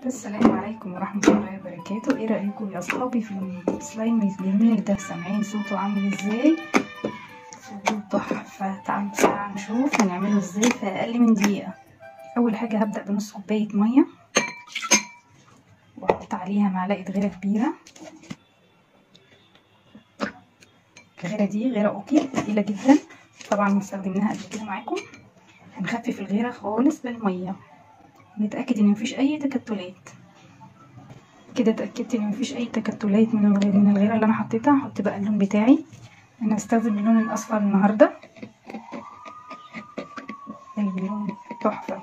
السلام عليكم ورحمة الله وبركاته ايه رأيكم يا اصحابي في السلايم الجميل ده سامعين صوته عامل ازاي صوته تحفة تعالوا بسرعة نشوف هنعمله ازاي في اقل من دقيقة اول حاجة هبدأ بنص كوباية مية واحط عليها معلقة غيرة كبيرة الغيرة دي غيرة اوكي تقيلة جدا طبعا مستخدمناها قبل كده معاكم هنخفف الغيرة خالص بالمية نتأكد ان مفيش اي تكتلات كده اتأكدت ان مفيش اي تكتلات من الغير من الغيرة اللي انا حطيتها هحط بقى اللون بتاعي انا هستخدم اللون الاصفر النهاردة اللون تحفة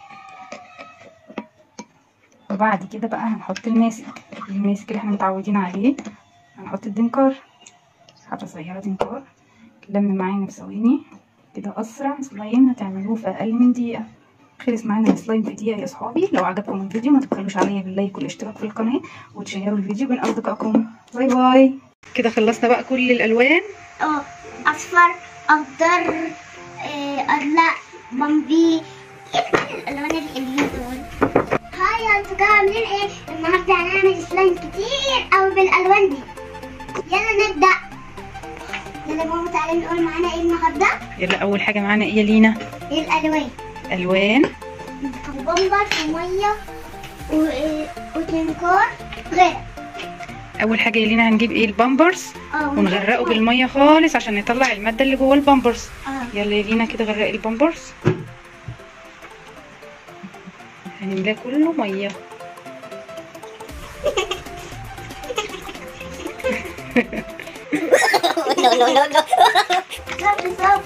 وبعد كده بقى هنحط الماسك الماسك اللي احنا متعودين عليه هنحط الدنكار حبة صغيرة دنكار لم معانا في ثواني كده اسرع سلايم هتعملوه في اقل من دقيقة خلص معانا السلايم في دقيقة يا صحابي لو عجبكم الفيديو ما تبخلوش عليا باللايك والاشتراك في القناة وتشيروا الفيديو بين أصدقائكم باي باي كده خلصنا بقى كل الألوان اه اصفر اخضر آه، ازرق بامبي ايه الالوان الحلوين دول هاي يا انتوا كده عاملين ايه النهارده هنعمل سلايم كتير قوي بالالوان دي يلا نبدا يلا ماما تعالي نقول معانا ايه النهارده يلا أول حاجة معانا إيه يا لينا ايه الالوان ألوان وبمبر وميه و- وتنكار غير أول حاجة يا لينا هنجيب إيه البامبرز اه ونغرقه بالمية خالص عشان نطلع المادة اللي جوه البامبرز اه يلا يا لينا كده غرقي البامبرز هنملاه كله مية no no no no stop stop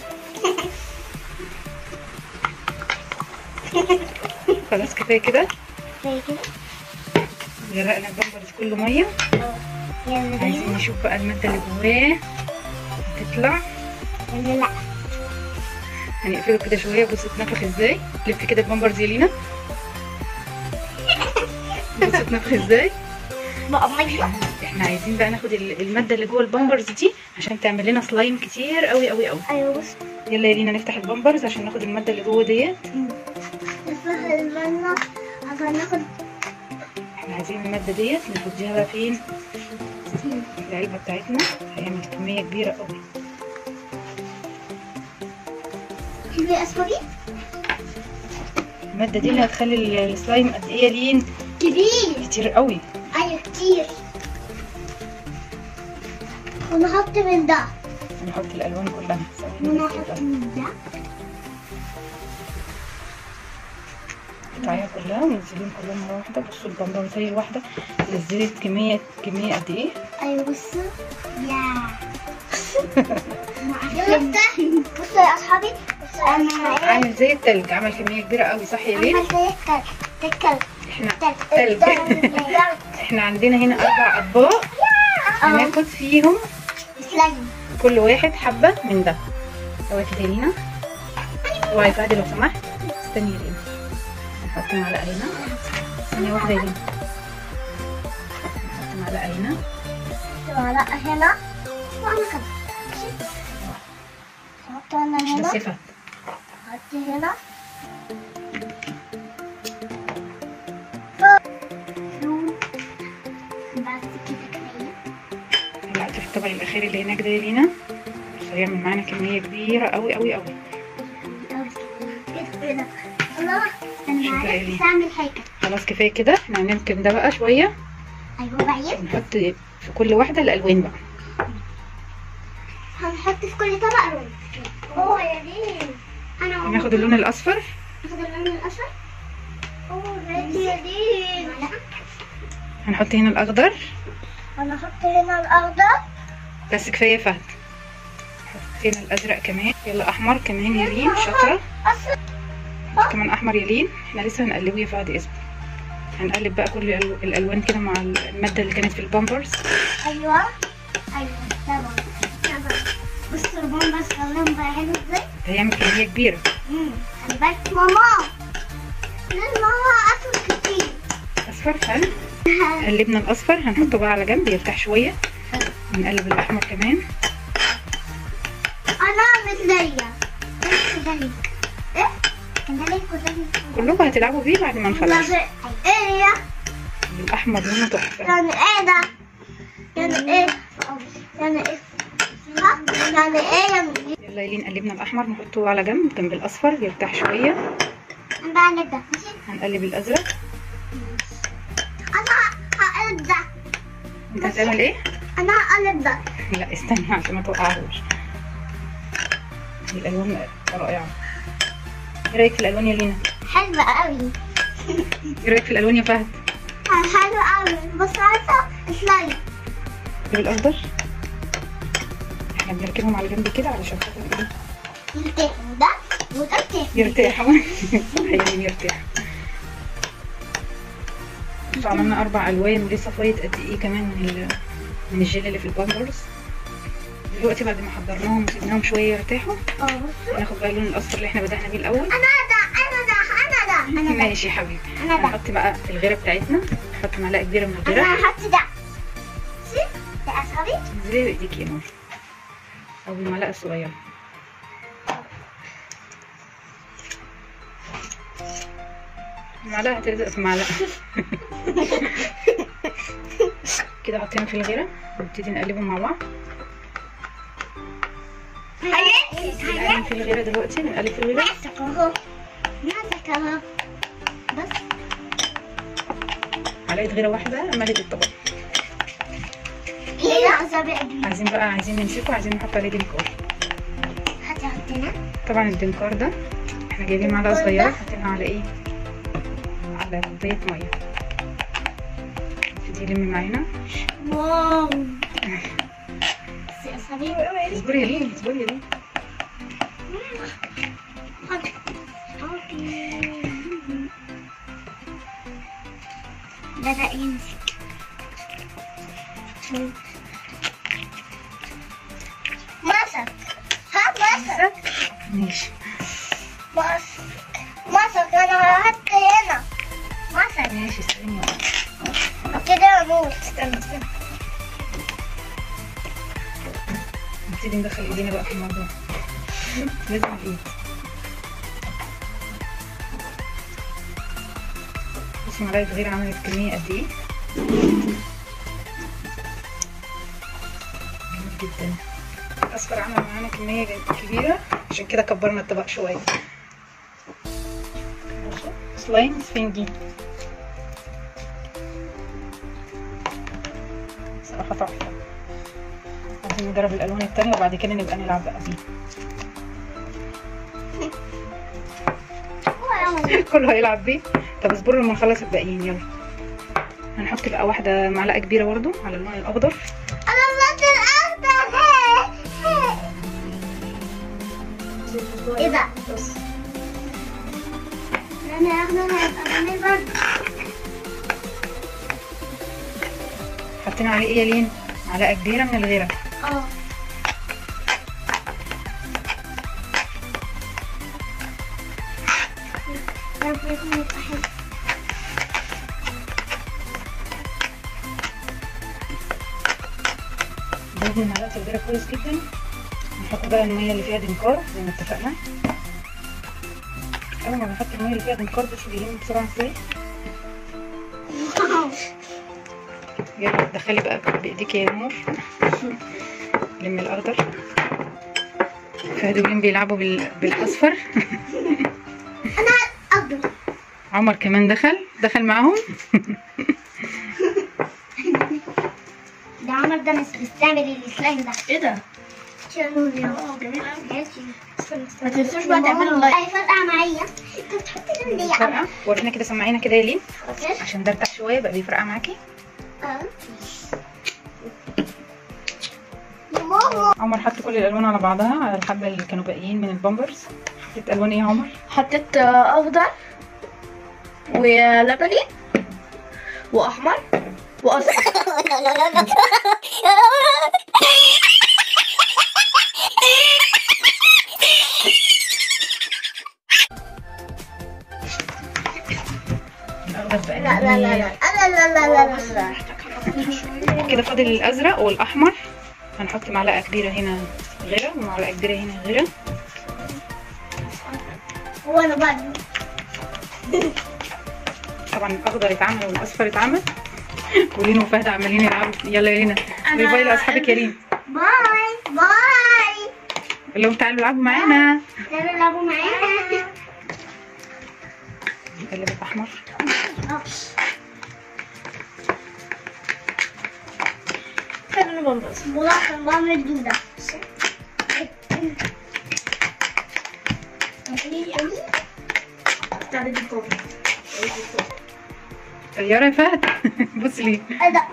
خلاص كفاية كده زي كده غرقنا البامبرز كله مية اه يلا عايزين بينا نشوف بقى المادة اللي جواه تطلع يلا لا هنقفله كده شوية بص اتنفخ ازاي لف كده البامبرز يا لينا بص اتنفخ ازاي بقى ميه احنا عايزين بقى ناخد ال- المادة اللي جوه البامبرز دي عشان تعمل لنا سلايم كتير قوي قوي قوي ايوه بص يلا يا لينا نفتح البامبرز عشان ناخد المادة اللي جوه ديت نفتح المنة عشان ناخد احنا عايزين المادة ديت نفضيها بقى فين العلبة بتاعتنا هيعمل كمية كبيرة قوي في اسفلي المادة دي اللي هتخلي ال- السلايم قد ايه يا لين كبير كتير قوي ايوه كتير ونحط من ده هنحط الالوان كلها ثواني بس ونحط كده. من ده قطعيها كلها ونزلين كلها مرة واحدة بصوا البامبرز هي الواحدة نزلت كمية كمية قد ايه ايوه بصوا يا نفتح بصوا يا اصحابي بصوا انا ايه عامل زي التلج عمل كمية كبيرة قوي صح يا لين عمل زي التلج التلج احنا التلج تلج احنا عندنا هنا اربع اطباق هناخد فيهم سلايم كل واحد حبة من ده اوعي كده يا لينا اوعي فادي لو سمحت استني يا لينا نحط معلقة هنا ثانية واحدة يا لينا نحط معلقة هنا معلقة هنا وانا كمان حط انا مش هنا بس يفهم حط هنا لون بس كده كفاية هنحط في الطبق الاخير اللي هناك ده يا لينا بس هيعمل معانا كمية كبيرة قوي قوي قوي كده كده الله انا شوفي يا عرفت إلي. اعمل حاجة خلاص كفاية كده احنا هنمكن ده بقى شوية ايوه بعيد ونحط في كل واحدة الالوان بقى هنحط في كل طبق لون اوه يا دين انا هناخد اللون الاصفر ناخد اللون الاصفر اوه ريد يا دين هنحط هنا الاخضر انا احط هنا الاخضر بس كفاية فهد حط هنا الازرق كمان يلا احمر كمان يا لين شاطرة اصفر كمان احمر يا لين احنا لسه هنقلبه يا فهد اسمه هنقلب بقى كل الألو- الالوان كده مع المادة اللي كانت في البامبرز ايوه ايوه تمام تمام بصوا البومبا صغيرين بقى حلو ازاي هيعمل كمية كبيرة امم خلي بالك ماما لان ماما اكل كتير اصفر حلو قلبنا الاصفر هنحطه بقى على جنب يرتاح شوية ونقلب الاحمر كمان انا مثلية مثليك ايه مثليك كلكم هتلعبوا بيه بعد ما نخلص ايه الاحمر لونه تحفه يعني ايه ده يعني ايه يعني ايه ها يعني ايه يعني ايه يلا يلين قلبنا الاحمر نحطه على جنب جنب الاصفر يرتاح شويه بقى نبدا ماشي هنقلب الازرق انا هقلب ده انت هتعمل ايه انا هقلب ده لا استني عشان ما توقعهوش الالوان رائعه ايه رايك في الالوان يا لينا حلو قوي ايه رايك في الالوان يا فهد حلو قوي بس عارفه سلايم جيب الاخضر احنا بنركبهم على جنب كده علشان خاطر ايه يرتاح وده وده يرتاح يرتاح حقيقي يرتاح عملنا اربع الوان ولسه فايت قد ايه كمان من ال- من الجل اللي في البامبرز دلوقتي بعد ما حضرناهم وسيبناهم شويه يرتاحوا اه ناخد بقى اللون الاصفر اللي احنا بدأنا بيه الاول انا ده انا ده انا ده انا ده ماشي يا حبيبي أنا ده. هنحط بقى الغيره بتاعتنا نحط معلقه كبيره من الغيره انا هحط ده شوف ده اصحابي زي بايديك يا نور او بالمعلقه الصغيره المعلقه هتلزق في معلقه كده حطينا في الغيره ونبتدي نقلبهم مع بعض هيك بنقلب في الغيره دلوقتي بنقلب في الغيره ماسك اهو ماسك اهو بس معلقه غيره واحده ملت الطبق ايه ده اصابع عايزين بقى عايزين نمسكه عايزين نحط عليه دنكار هاتي حطينا طبعا الدنكار ده احنا جايبين معلقه صغيره حاطينها على ايه على كوبايه ميه نبتدي يلم معانا واو بس يا اصابع اصبري يا لين اصبري يا لين حط حطي بدأ يمسك مسك هات مسك ماشي مسك مسك انا هحط هنا مسك ماشي استني كده اموت استنى استنى نبتدي ندخل ايدينا بقى في الموضوع لازم الايد بصي معلقه غير عملت كميه قد ايه جميل جدا الاصفر عمل معانا كميه كبيره عشان كده كبرنا الطبق شويه بصوا، سلايم سفنجي صراحة تحفة عايزين نجرب الألوان التانية وبعد كده نبقى نلعب بقى بيه كله هيلعب بيه طب اصبروا لما نخلص الباقيين يلا هنحط بقى واحدة معلقة كبيرة برضو على اللون الأخضر انا صوت الاخضر ايه ده بس انا اخضر هيبقى جميل برضه حطينا عليه ايه يا لين معلقة كبيرة من الغيرة اه يا رب يكون يبقى حلو ننزل معلقة الغيرة كويس جدا نحط بقى المية اللي فيها دنكار زي ما اتفقنا أول ما بنحط المية اللي فيها دنكار بصوا بيلم بسرعة ازاي يلا دخلي بقى بايديك يا نور لم الاخضر فهد ولين بيلعبوا بال... بالاصفر انا اخضر عمر كمان دخل دخل معاهم ده عمر ده مش بيستعمل السلايم ده ايه ده؟ شنو يا اه جميل قوي استنى ما تنسوش بقى تعملوا لايك اي فرقع معايا انت بتحط لون ليه يا عمر فرقه ورينا كده سمعينا كده يا لين خلاص عشان ده ارتاح شويه بقى بيفرقع معاكي اه يا ماما عمر حط كل الالوان على بعضها على الحبه اللي كانوا باقيين من البامبرز حطيت الوان ايه يا عمر حطيت آه، اخضر ولبني واحمر واصفر الاخضر بقى لا لا لا لا لا لا لا لا لا لا كده فاضل الازرق والاحمر هنحط معلقه كبيره هنا غيره ومعلقه كبيره هنا غيره وانا بعد طبعا الاخضر اتعمل والاصفر اتعمل ولين وفهد عمالين يلعبوا يلا يا لينا باي باي لاصحابك يا لين باي باي قول لهم تعالوا العبوا معانا تعالوا العبوا معانا نقلب الاحمر خلينا بنبص والله كان بعمل دودة تعالي دي كوبي طياره يا فهد بص لي ايه ده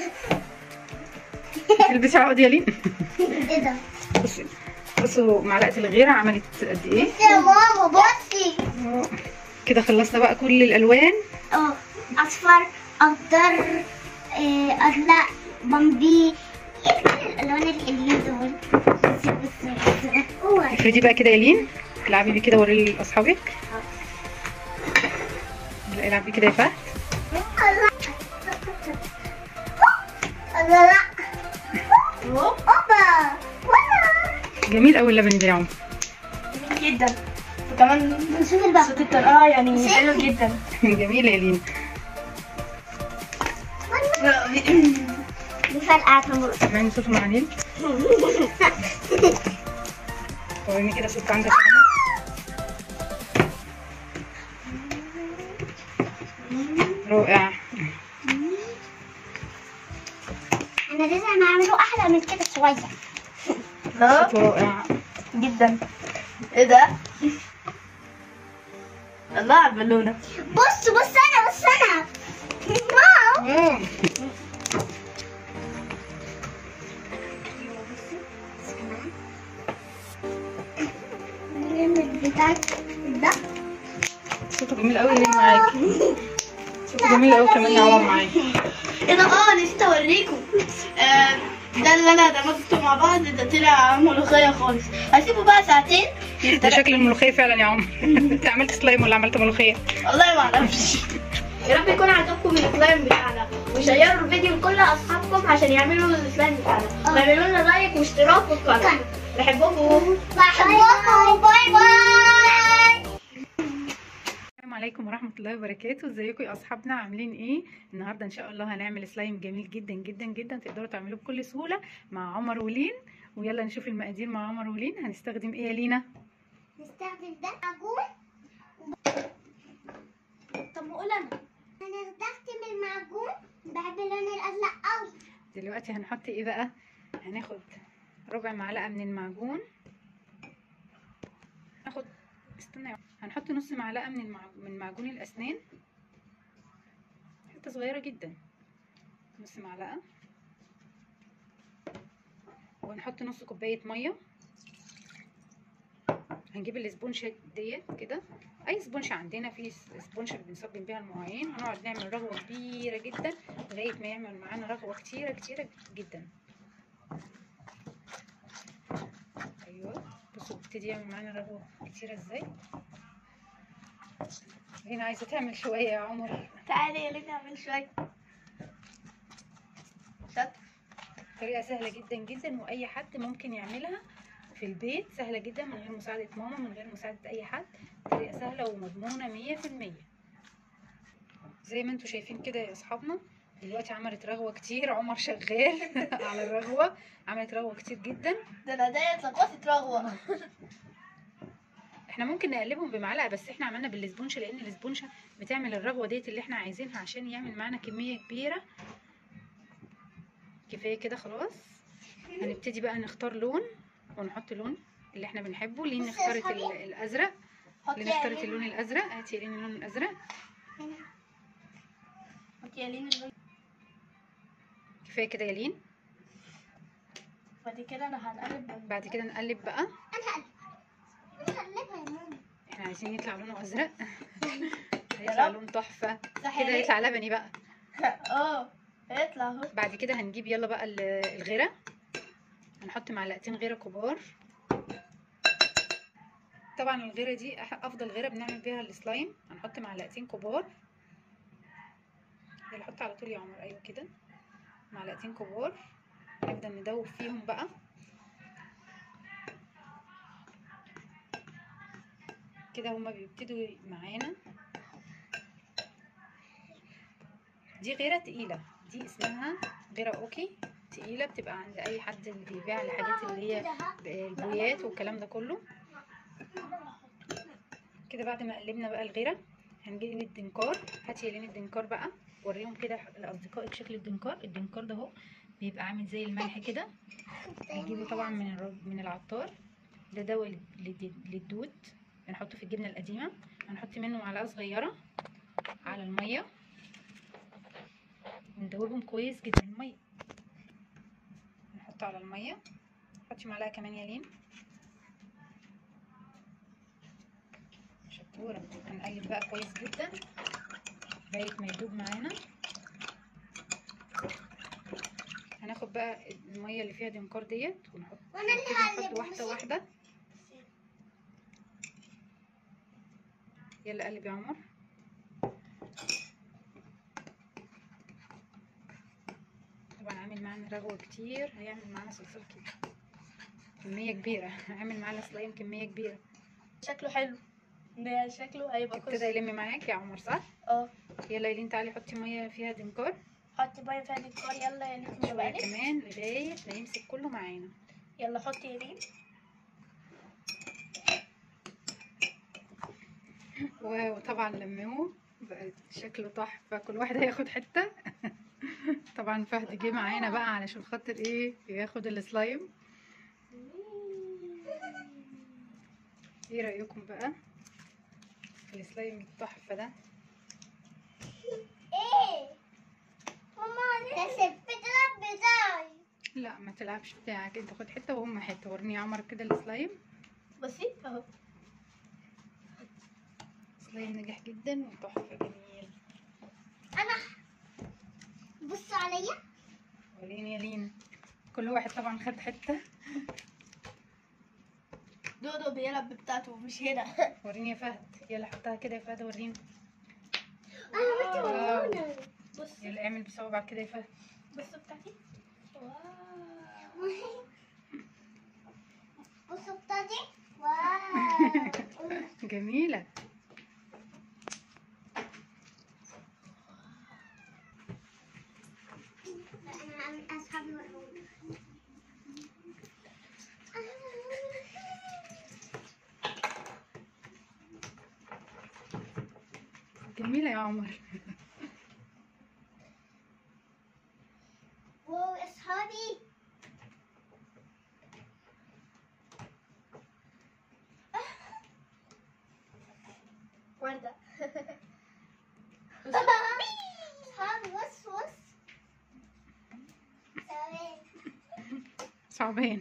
تلبسي عقد يا لين ايه ده بصي بصوا معلقه الغيره عملت قد ايه يا ماما بصي كده خلصنا بقى كل الالوان اه اصفر اخضر آه، ازرق بمبي الالوان الحلوين دول بس بس بس هو افردي بقى كده يا لين العبي بيه كده وري لاصحابك لا العبي كده يا فهد الله الله لا اوبا ولا جميل قوي اللبن ده يا عمر جميل جدا وكمان نشوف الباب صوت الطرقعة يعني حلو جدا جميل يا لين دي فرقعت من سامعين صوته مع لين وريني كده صوت عندك يا عمر رائع انا لازم اعمله احلى من كده شويه لا صوته رائع جدا ايه ده؟ الله على البالونة بص بص انا بص انا واو مم. بتاعك ده صوته جميل قوي لين معاكي صوته جميل قوي كمان يا عمر معاكي ايه ده اه نسيت اوريكم آه، ده اللي انا دمجته مع بعض ده طلع ملوخية خالص هسيبه بقى ساعتين ده يفتح شكل الملوخيه فعلا يا عمر انت عملت سلايم ولا عملت ملوخيه والله ما اعرفش يا رب يكون عجبكم السلايم بتاعنا وشيروا الفيديو لكل اصحابكم عشان يعملوا السلايم بتاعنا ويعملوا لنا لايك واشتراك والقناه بحبكم بحبكم باي باي السلام عليكم ورحمة الله وبركاته ازيكم يا اصحابنا عاملين ايه النهارده ان شاء الله هنعمل سلايم جميل جدا جدا جدا تقدروا تعملوه بكل سهولة مع عمر ولين ويلا نشوف المقادير مع عمر ولين هنستخدم ايه يا لينا نستخدم ده معجون طب ما اقول انا هنستخدم المعجون بحب اللون الازرق قوي دلوقتي هنحط ايه بقى هناخد ربع معلقة من المعجون ناخد استنى يا عمر. هنحط نص معلقة من المع... من معجون الاسنان حتة صغيرة جدا نص معلقة وهنحط نص كوباية مية هنجيب الاسبونشة ديت كده اي اسبونشة عندنا في اسبونشة اللي بنصبن بيها المواعين هنقعد نعمل رغوة كبيرة جدا لغاية ما يعمل معانا رغوة كتيرة كتيرة جدا ايوه بصوا بيبتدي يعمل معانا رغوة كتيرة ازاي هنا عايزة تعمل شوية يا عمر تعالي يا لينا نعمل شويه شط طريقة سهلة جدا جدا وأي حد ممكن يعملها في البيت سهلة جدا من غير مساعدة ماما من غير مساعدة أي حد طريقة سهلة ومضمونة مية في المية زي ما انتوا شايفين كده يا أصحابنا دلوقتي عملت رغوة كتير عمر شغال على الرغوة عملت رغوة كتير جدا ده انا ديت لقطة رغوة احنا ممكن نقلبهم بمعلقة بس احنا عملنا بالاسبونشة لأن الاسبونشة بتعمل الرغوة ديت اللي احنا عايزينها عشان يعمل معانا كمية كبيرة كفاية كده خلاص هنبتدي بقى نختار لون ونحط لون اللي احنا بنحبه لين بصي يا اختارت صبي. ال- الازرق حطي لين يا اختارت لينا اللون الازرق هاتي يا لين اللون الازرق حطي يا لينا اللون. كفايه كده يا لين بعد كده انا هنقلب بعد كده نقلب بقى انا هقلب انا هقلبها يا ماما احنا عايزين يطلع لونه ازرق هيطلع رب. لون تحفه صح كده يا يطلع لبني بقى اه هيطلع اهو بعد كده هنجيب يلا بقى ال- الغيره هنحط معلقتين غيره كبار طبعا الغيره دي أح- افضل غيره بنعمل بيها السلايم هنحط معلقتين كبار يلا حط على طول يا عمر ايوه كده معلقتين كبار نبدا ندوب فيهم بقى كده هما بيبتدوا معانا دي غيرة تقيلة دي اسمها غيرة اوكي تقيلة بتبقى عند اي حد اللي بيبيع الحاجات اللي هي البويات والكلام ده كله كده بعد ما قلبنا بقى الغيرة هنجيب الدنكار هاتي يا لين الدنكار بقى وريهم كده لاصدقائك شكل الدنكار الدنكار ده اهو بيبقى عامل زي الملح كده هنجيبه طبعا من الر- من العطار ده دواء لل- للد- للدود بنحطه في الجبنه القديمه هنحط منه معلقه صغيره على الميه وندوبهم كويس جدا الميه نحطه على الميه حطي معلقه كمان يا لين شطوره هنقلب بقى كويس جدا لغايه ما يدوب معانا هناخد بقى الميه اللي فيها دنكار ديت ونحط وانا اللي كده نحط هقلب واحده واحده يلا قلب يا عمر طبعا عامل معانا رغوة كتير هيعمل معانا صلصال كتير كمية كبيرة هيعمل معانا سلايم كمية كبيرة شكله حلو ده شكله هيبقى ابتدى يلم معاك يا عمر صح؟ اه يلا يلين تعالي حطي مية فيها دنكار حطي ميه فيها ديكور يلا يا لين شوية شوية كمان لغاية ما يمسك كله معانا يلا حطي يا لين وطبعا لموه بقى شكله تحفة كل واحد هياخد حتة طبعا فهد جه معانا بقى علشان خاطر ايه ياخد السلايم ايه رأيكم بقى في السلايم التحفة ده ايه ماما ده البتلاب بتاعي لا ما تلعبش بتاعك انت خد حتة وهم حتة وريني يا عمر كده السلايم بصي اهو سلايم نجح جدا وتحفة جميل انا بصوا عليا وريني يا لينا كل واحد طبعا خد حتة دودو بيلعب بتاعته مش هنا وريني يا فهد يلا حطها كده يا فهد وريني انا بنتي واو. مجنونة بص يلا اعمل بصوابعك كده يا فهد بص بتاعتي بصوا بتاعتي واو جميلة انا اصحابي وروني جميلة يا عمر واو اصحابي وردة اصحابي بص بص ثواني صعبين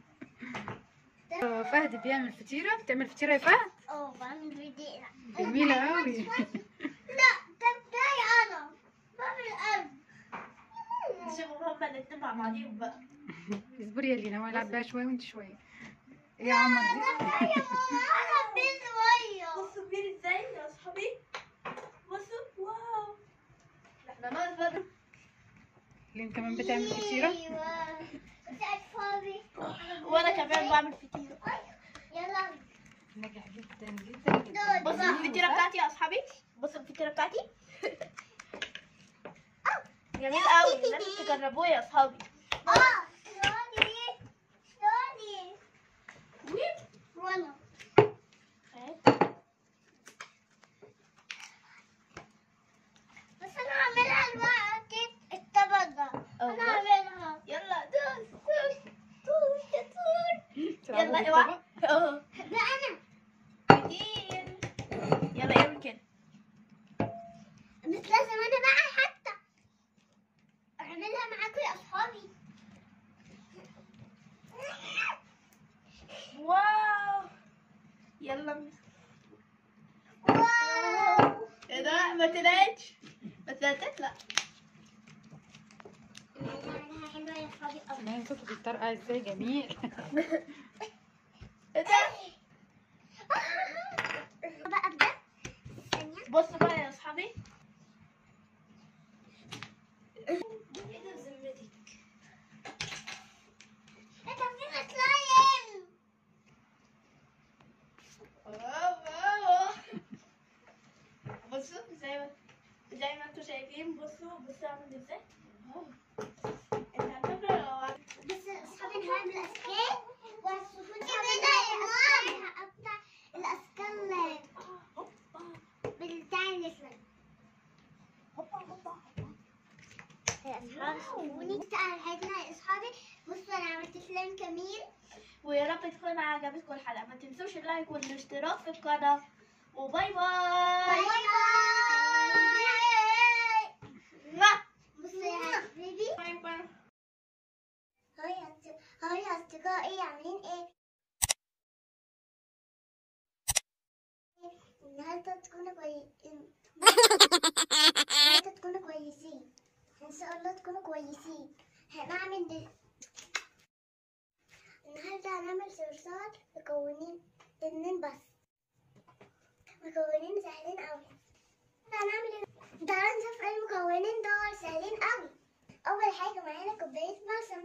فهد بيعمل فطيرة بتعمل فطيرة يا فهد اه بعمل فيديو جميلة أوي لا ده بتاعي انا بعمل قلب شوفوا هما الاتنين مع بعضيهم بقى اصبري يا لينا والعب بقى شوية وانت شوية ايه يا عمر دي يا ماما انا بنت ميه بصوا كبير ازاي يا اصحابي بصوا واو احنا ناقص بقى لين كمان بتعمل فطيرة ايوه بس اصحابي وانا كمان بعمل فطيرة يلا نجح جدا جدا جدا بصوا الفطيرة بتاعتي يا اصحابي بصوا الفطيرة بتاعتي جميل قوي لازم تجربوه يا اصحابي اه شلوني شلوني وانا بس انا هعملها دلوقتي الطبق ده انا هعملها يلا دوس دوس دوس يا طول تلعبوا يلا بالطبق؟ اوعى اه ده انا كتير يلا اعمل كده بس لازم انا بقى حتى اعملها معاكم يا اصحابي واو يلا واو ايه ده ما طلعتش بس هتطلع اعملها حلوه يا اصحابي أوي. كمان شوفوا بيطرقع ازاي جميل ايه ده بقى بجد ثانيه بصوا بقى يا اصحابي ايه ده بذمتك ايه ده فينا سلايم واو واو بصوا زي ما زي ما انتوا شايفين بصوا بصي عامل ازاي انت على فكره لو بس اصحابي هعمل اشكال وهتشوفوني كده هقطع الاشكال بتاع الاسود اصحابي شوفوني تعال هاتنا يا اصحابي بصوا انا عملت سلام كميل ويا رب تكون عجبتكم الحلقه ما تنسوش اللايك والاشتراك في القناه وباي باي باي باي بصوا يا حبيبي باي باي هاي أصد- هاي أصدقائي عاملين إيه؟ النهاردة تكونوا كويسين النهاردة تكونوا كويسين إن شاء الله تكونوا كويسين هنعمل دل... النهاردة هنعمل صلصال مكونين اتنين بس مكونين سهلين أوي هنعمل إيه؟ تعالوا نشوف إيه المكونين دول سهلين أوي أول حاجة معانا كوباية بصل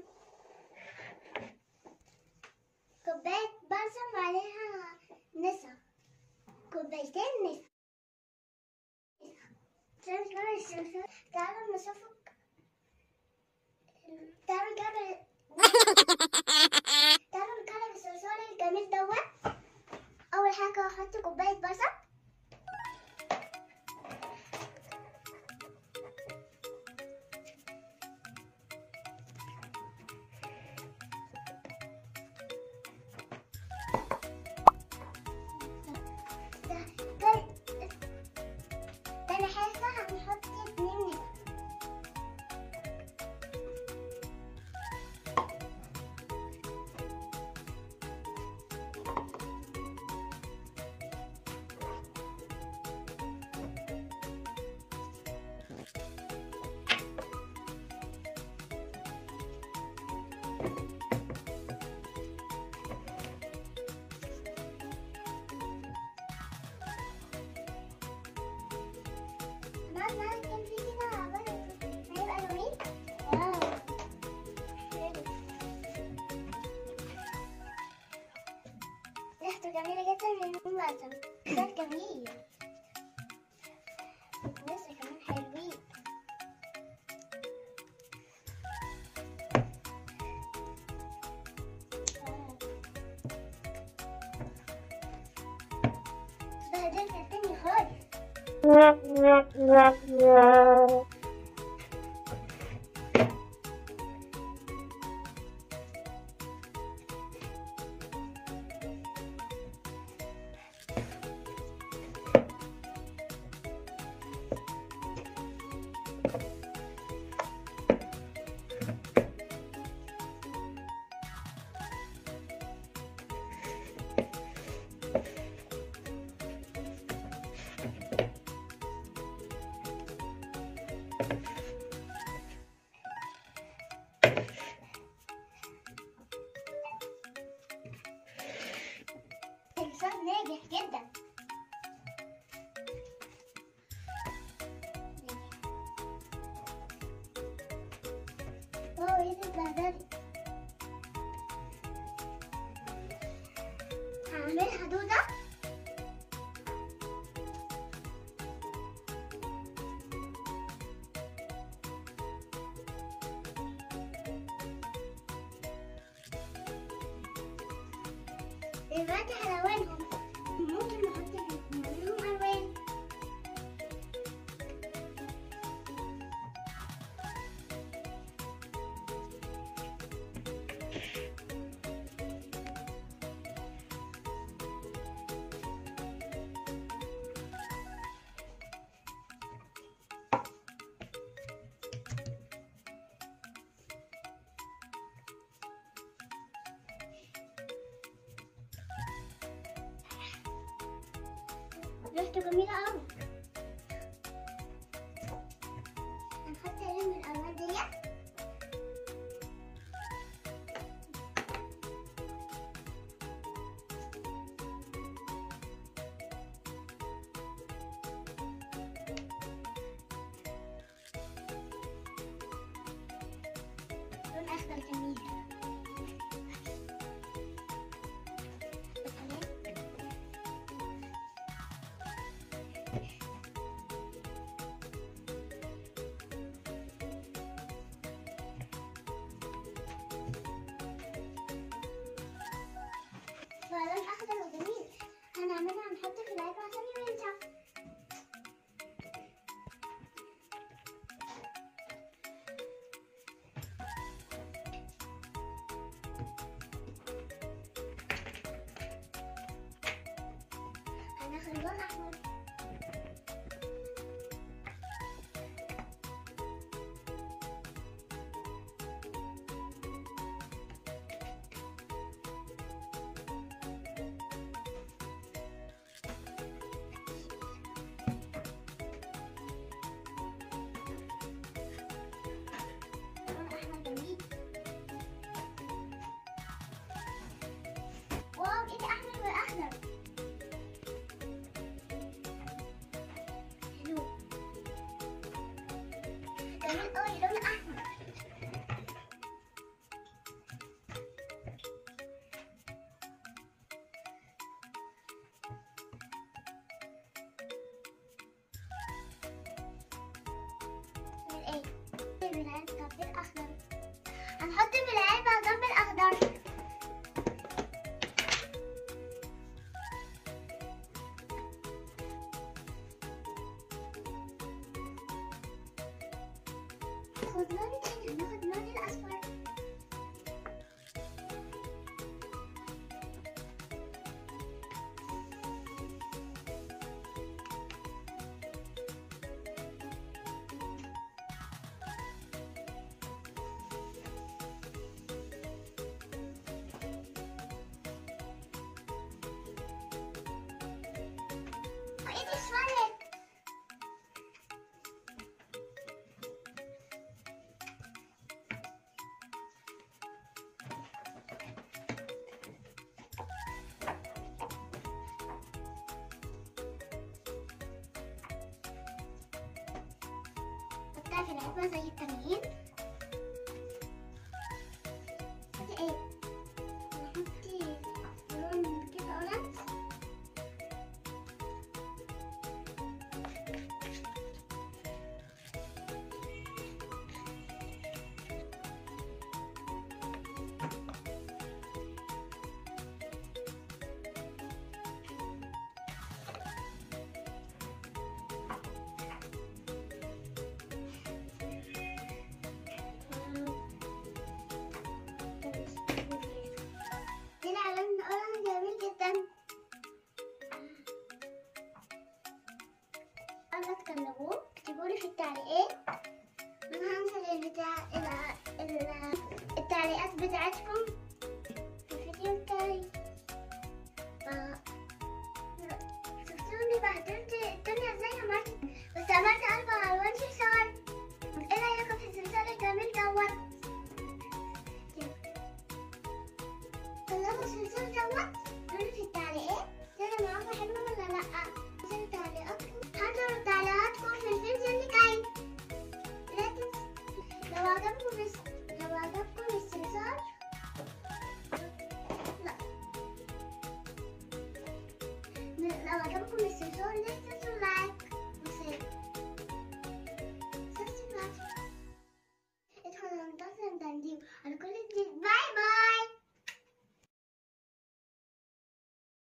كوباية بصل وعليها نسا كوبايتين نسا عشان نعمل الصلصال تعالوا نصفق تعالوا نعمل تعالوا نكرر الصلصال الجميل دوت أول حاجة هحط كوباية بصل تاني حاجة هنحط اتنين نسا بعد ما كان في كده عبارة هيبقى جميل واو حلو ريحته جميلة جدا من المعجم ده جميل الناس كمان حلوين واو. بهدلت الدنيا خالص الصوت ناجح جدا واو ايه ده اتبهدلت هعملها دودة دلوقتي هلونهم ممكن نحط منهم ألوان ريحته جميلة أوي هنحط لون من الألوان ديت لون أخضر جميل اللون احمر اللون احمر جميل واو ايه ده احمر واخضر حلو جميل قوي لون احمر من ايه بالعلبة طب الاخضر هنحط في العلبة جنب الاخضر خد لون تاني هناخد لون الأصفر ايدي اسودت حطها في العلبة زي التمرين حطي ايه؟ نحطي لون كده اورنج طلع لون اورنج جميل جدا الله تكلموه اكتبولي في التعليقات انا هنزل البتاع ال- ال- التعليقات بتاعتكم في الفيديو التالي ف- شفتوني بهدلت الدنيا ازاي عملت بس عملت اربع الوان صار ايه رايكم في الزلزال الجميل دوت طلعوا الزلزال دوت قولوا في التعليقات تاني معاكم حلوة ولا لأ انزلوا تعليقاتكم حضروا تعليقاتكم في الفيديو اللي جاي لا تنسوا لو عجبكم الس... لو عجبكم الزلزال لا لو عجبكم الزلزال لازم